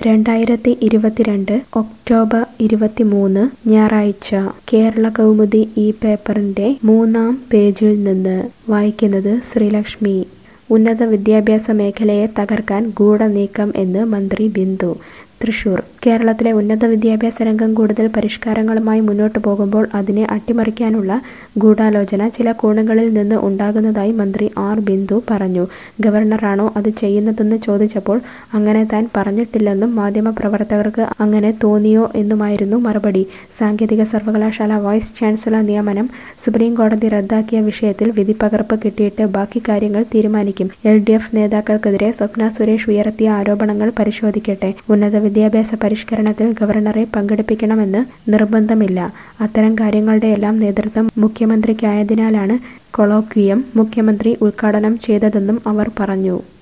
രണ്ടായിരത്തി ഇരുപത്തിരണ്ട് ഒക്ടോബർ ഇരുപത്തിമൂന്ന് ഞായറാഴ്ച കേരള കൗമുദി ഈ പേപ്പറിന്റെ മൂന്നാം പേജിൽ നിന്ന് വായിക്കുന്നത് ശ്രീലക്ഷ്മി ഉന്നത വിദ്യാഭ്യാസ മേഖലയെ തകർക്കാൻ ഗൂഢനീക്കം എന്ന് മന്ത്രി ബിന്ദു തൃശൂർ കേരളത്തിലെ ഉന്നത വിദ്യാഭ്യാസ രംഗം കൂടുതൽ പരിഷ്കാരങ്ങളുമായി മുന്നോട്ടു പോകുമ്പോൾ അതിനെ അട്ടിമറിക്കാനുള്ള ഗൂഢാലോചന ചില കോണുകളിൽ നിന്ന് ഉണ്ടാകുന്നതായി മന്ത്രി ആർ ബിന്ദു പറഞ്ഞു ഗവർണറാണോ അത് ചെയ്യുന്നതെന്ന് ചോദിച്ചപ്പോൾ അങ്ങനെ താൻ പറഞ്ഞിട്ടില്ലെന്നും മാധ്യമപ്രവർത്തകർക്ക് അങ്ങനെ തോന്നിയോ എന്നുമായിരുന്നു മറുപടി സാങ്കേതിക സർവകലാശാല വൈസ് ചാൻസലർ നിയമനം സുപ്രീം കോടതി റദ്ദാക്കിയ വിഷയത്തിൽ വിധിപ്പകർപ്പ് കിട്ടിയിട്ട് ബാക്കി കാര്യങ്ങൾ തീരുമാനിക്കും എൽ ഡി എഫ് നേതാക്കൾക്കെതിരെ സ്വപ്ന സുരേഷ് ഉയർത്തിയ ആരോപണങ്ങൾ പരിശോധിക്കട്ടെ ഉന്നത വിദ്യാഭ്യാസ പരിഷ്കരണത്തിൽ ഗവർണറെ പങ്കെടുപ്പിക്കണമെന്ന് നിർബന്ധമില്ല അത്തരം കാര്യങ്ങളുടെയെല്ലാം നേതൃത്വം മുഖ്യമന്ത്രിക്കായതിനാലാണ് കൊളോക്വിയം മുഖ്യമന്ത്രി ഉദ്ഘാടനം ചെയ്തതെന്നും അവർ പറഞ്ഞു